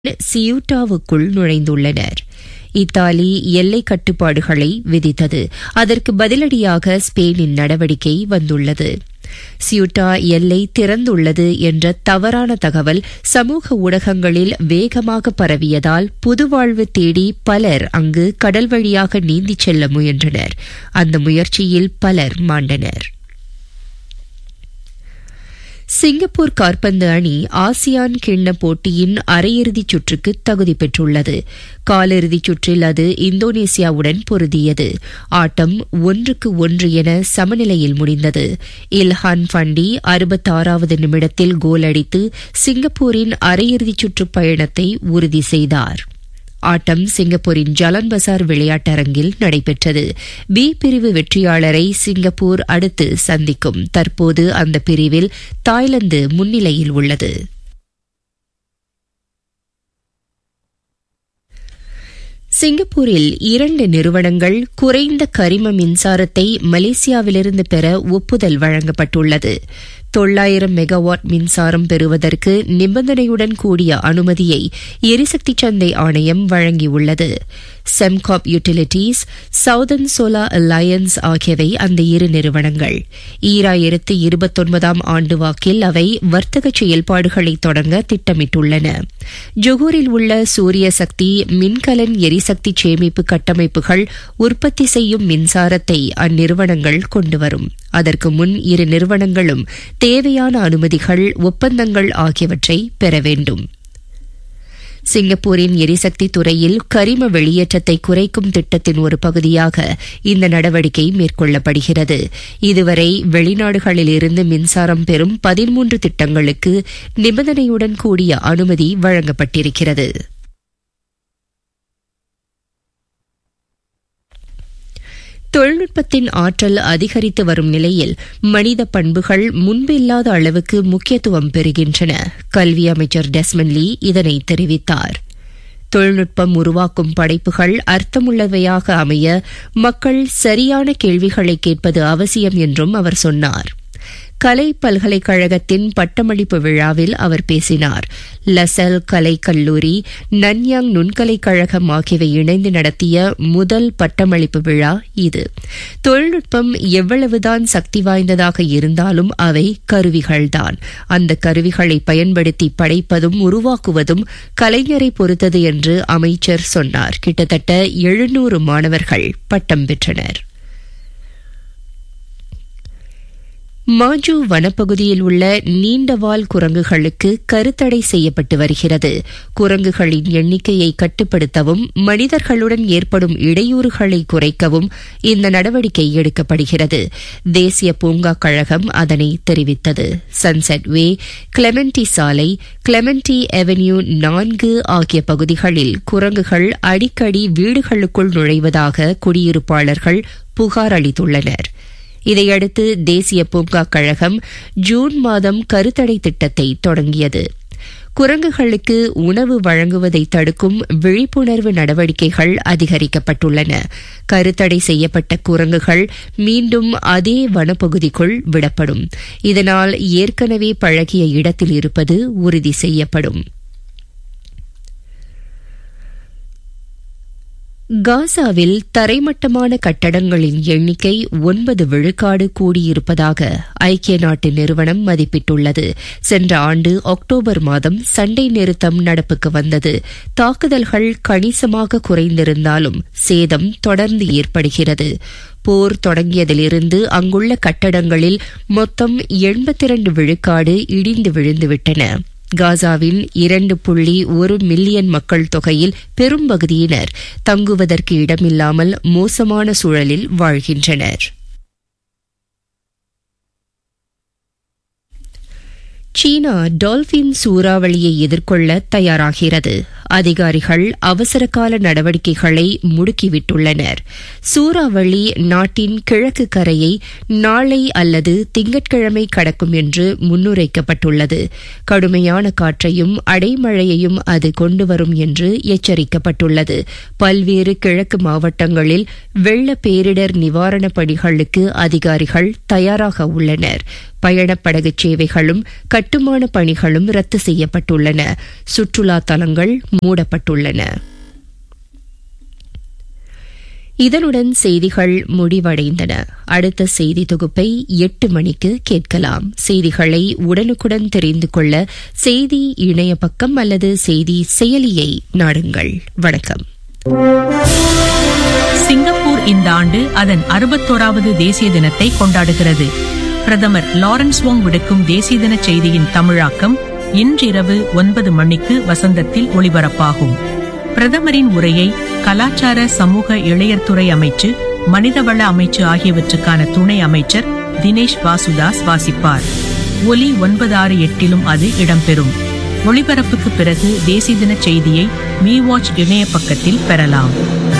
சியூட்டாவுக்குள் நுழைந்துள்ளனர் Italy எல்லை கட்டுப்பாடுகளை விதித்தது அதற்கு பதிலடியாக ஸ்பெயினின் நடவடிக்கை வந்துள்ளது சியூட்டா எல்லை திறந்துள்ளது என்ற தவறான தகவல் சமூக ஊடகங்களில் வேகமாக பரவியதால் புதுவாழ்வு தேடி பலர் அங்கு கடல் வழியாக நீந்திச் செல்ல முயன்றனர் அந்த முயற்சியில் பலர் மாண்டனர் சிங்கப்பூர் காற்பந்து அணி ஆசியான் கிண்ண போட்டியின் அரையிறுதிச் சுற்றுக்கு தகுதி பெற்றுள்ளது காலிறுதிச் சுற்றில் அது இந்தோனேசியாவுடன் பொருதியது ஆட்டம் ஒன்றுக்கு ஒன்று என சமநிலையில் முடிந்தது இல்ஹான் ஃபண்டி அறுபத்தாறாவது நிமிடத்தில் கோல் அடித்து சிங்கப்பூரின் அரையிறுதிச் சுற்று பயணத்தை உறுதி செய்தார் ஆட்டம் சிங்கப்பூரின் ஜலன் பசார் விளையாட்டரங்கில் நடைபெற்றது பி பிரிவு வெற்றியாளரை சிங்கப்பூர் அடுத்து சந்திக்கும் தற்போது அந்த பிரிவில் தாய்லாந்து முன்னிலையில் உள்ளது சிங்கப்பூரில் இரண்டு நிறுவனங்கள் குறைந்த கரிம மின்சாரத்தை மலேசியாவிலிருந்து பெற ஒப்புதல் வழங்கப்பட்டுள்ளது தொள்ளாயிரம் மெகாவாட் மின்சாரம் பெறுவதற்கு நிபந்தனையுடன் கூடிய அனுமதியை எரிசக்தி சந்தை ஆணையம் வழங்கியுள்ளது Semcorp utilities southern solar alliance ஆகியவை அந்த இரு நிறுவனங்கள் ஈராயிரத்து இருபத்தொன்பதாம் ஆண்டு வாக்கில் அவை வர்த்தக செயல்பாடுகளை தொடங்க திட்டமிட்டுள்ளன ஜொகூரில் உள்ள சூரிய சக்தி மின்கலன் எரிசக்தி சேமிப்பு கட்டமைப்புகள் உற்பத்தி செய்யும் மின்சாரத்தை அந்நிறுவனங்கள் கொண்டுவரும் அதற்கு முன் இரு நிறுவனங்களும் தேவையான அனுமதிகள் ஒப்பந்தங்கள் ஆகியவற்றை பெற வேண்டும் சிங்கப்பூரின் எரிசக்தி துறையில் கரிம வெளியேற்றத்தை குறைக்கும் திட்டத்தின் ஒரு பகுதியாக இந்த நடவடிக்கை மேற்கொள்ளப்படுகிறது இதுவரை வெளிநாடுகளில் இருந்து மின்சாரம் பெறும் பதிமூன்று திட்டங்களுக்கு நிபந்தனையுடன் கூடிய அனுமதி வழங்கப்பட்டிருக்கிறது தொழில்நுட்பத்தின் ஆற்றல் அதிகரித்து வரும் நிலையில் மனித பண்புகள் முன்பில்லாத அளவுக்கு முக்கியத்துவம் பெறுகின்றன கல்வி அமைச்சர் டெஸ்மன் லீ இதனை தெரிவித்தார் தொழில்நுட்பம் உருவாக்கும் படைப்புகள் அர்த்தமுள்ளவையாக அமைய மக்கள் சரியான கேள்விகளை கேட்பது அவசியம் என்றும் அவர் சொன்னார் கலை பல்கலைக்கழகத்தின் பட்டமளிப்பு விழாவில் அவர் பேசினார் லசல் கலை கல்லூரி நன்யாங் நுண்கலைக் கழகம் ஆகியவை இணைந்து நடத்திய முதல் பட்டமளிப்பு விழா இது தொழில்நுட்பம் எவ்வளவுதான் சக்தி வாய்ந்ததாக இருந்தாலும் அவை கருவிகள்தான் அந்த கருவிகளை பயன்படுத்தி படைப்பதும் உருவாக்குவதும் கலைஞரை பொறுத்தது என்று அமைச்சர் சொன்னார் கிட்டத்தட்ட எழுநூறு மாணவர்கள் பட்டம் பெற்றனர் மாஜு வனப்பகுதியில் உள்ள நீண்டவால் குரங்குகளுக்கு கருத்தடை செய்யப்பட்டு வருகிறது குரங்குகளின் எண்ணிக்கையை கட்டுப்படுத்தவும் மனிதர்களுடன் ஏற்படும் இடையூறுகளை குறைக்கவும் இந்த நடவடிக்கை எடுக்கப்படுகிறது தேசிய பூங்கா கழகம் அதனை தெரிவித்தது சன்செட் வே கிளெமெண்டி சாலை கிளெமெண்டி அவென்யூ நான்கு ஆகிய பகுதிகளில் குரங்குகள் அடிக்கடி வீடுகளுக்குள் நுழைவதாக குடியிருப்பாளர்கள் புகார் அளித்துள்ளனா் இதையடுத்து தேசிய பூங்கா கழகம் ஜூன் மாதம் கருத்தடை திட்டத்தை தொடங்கியது குரங்குகளுக்கு உணவு வழங்குவதை தடுக்கும் விழிப்புணர்வு நடவடிக்கைகள் அதிகரிக்கப்பட்டுள்ளன கருத்தடை செய்யப்பட்ட குரங்குகள் மீண்டும் அதே வனப்பகுதிக்குள் விடப்படும் இதனால் ஏற்கனவே பழகிய இடத்தில் இருப்பது உறுதி செய்யப்படும் காசாவில் தரைமட்டமான கட்டடங்களின் எண்ணிக்கை ஒன்பது விழுக்காடு கூடியிருப்பதாக ஐக்கிய நாட்டு நிறுவனம் மதிப்பிட்டுள்ளது சென்ற ஆண்டு அக்டோபர் மாதம் சண்டை நிறுத்தம் நடப்புக்கு வந்தது தாக்குதல்கள் கணிசமாக குறைந்திருந்தாலும் சேதம் தொடர்ந்து ஏற்படுகிறது போர் தொடங்கியதிலிருந்து அங்குள்ள கட்டடங்களில் மொத்தம் எண்பத்தி இரண்டு விழுக்காடு இடிந்து விழுந்துவிட்டன காசாவின் இரண்டு புள்ளி ஒரு மில்லியன் மக்கள் தொகையில் பெரும்பகுதியினர் தங்குவதற்கு இடமில்லாமல் மோசமான சூழலில் வாழ்கின்றனர் சீனா டால்பின் சூறாவளியை எதிர்கொள்ள தயாராகிறது அதிகாரிகள் அவசரகால நடவடிக்கைகளை முடுக்கிவிட்டுள்ளனர் சூறாவளி நாட்டின் கிழக்கு கரையை நாளை அல்லது திங்கட்கிழமை கடக்கும் என்று முன்னுரைக்கப்பட்டுள்ளது கடுமையான காற்றையும் அடைமழையையும் அது கொண்டு வரும் என்று எச்சரிக்கப்பட்டுள்ளது பல்வேறு கிழக்கு மாவட்டங்களில் வெள்ள பேரிடர் நிவாரணப் பணிகளுக்கு அதிகாரிகள் தயாராக உள்ளனர் பயணப்படகு சேவைகளும் கட்டுமான பணிகளும் ரத்து செய்யப்பட்டுள்ளன சுற்றுலா தலங்கள் மூடப்பட்டுள்ளன இதனுடன் செய்திகள் முடிவடைந்தன அடுத்த செய்தி தொகுப்பை எட்டு மணிக்கு கேட்கலாம் செய்திகளை உடனுக்குடன் தெரிந்து கொள்ள செய்தி இணைய பக்கம் அல்லது செய்தி செயலியை நாடுங்கள் வணக்கம் சிங்கப்பூர் இந்த ஆண்டு அதன் அறுபத்தோராவது தேசிய தினத்தை கொண்டாடுகிறது பிரதமர் லாரன்ஸ் வாங் விடுக்கும் தேசிய தின செய்தியின் தமிழாக்கம் இன்றிரவு ஒன்பது மணிக்கு வசந்தத்தில் ஒளிபரப்பாகும் பிரதமரின் உரையை கலாச்சார சமூக இளையர்துறை அமைச்சு மனிதவள அமைச்சு ஆகியவற்றுக்கான துணை அமைச்சர் தினேஷ் வாசுதாஸ் வாசிப்பார் ஒலி ஒன்பது ஆறு எட்டிலும் அது இடம்பெறும் ஒளிபரப்புக்கு பிறகு தேசிய தின செய்தியை மீ வாட்ச் இணைய பக்கத்தில் பெறலாம்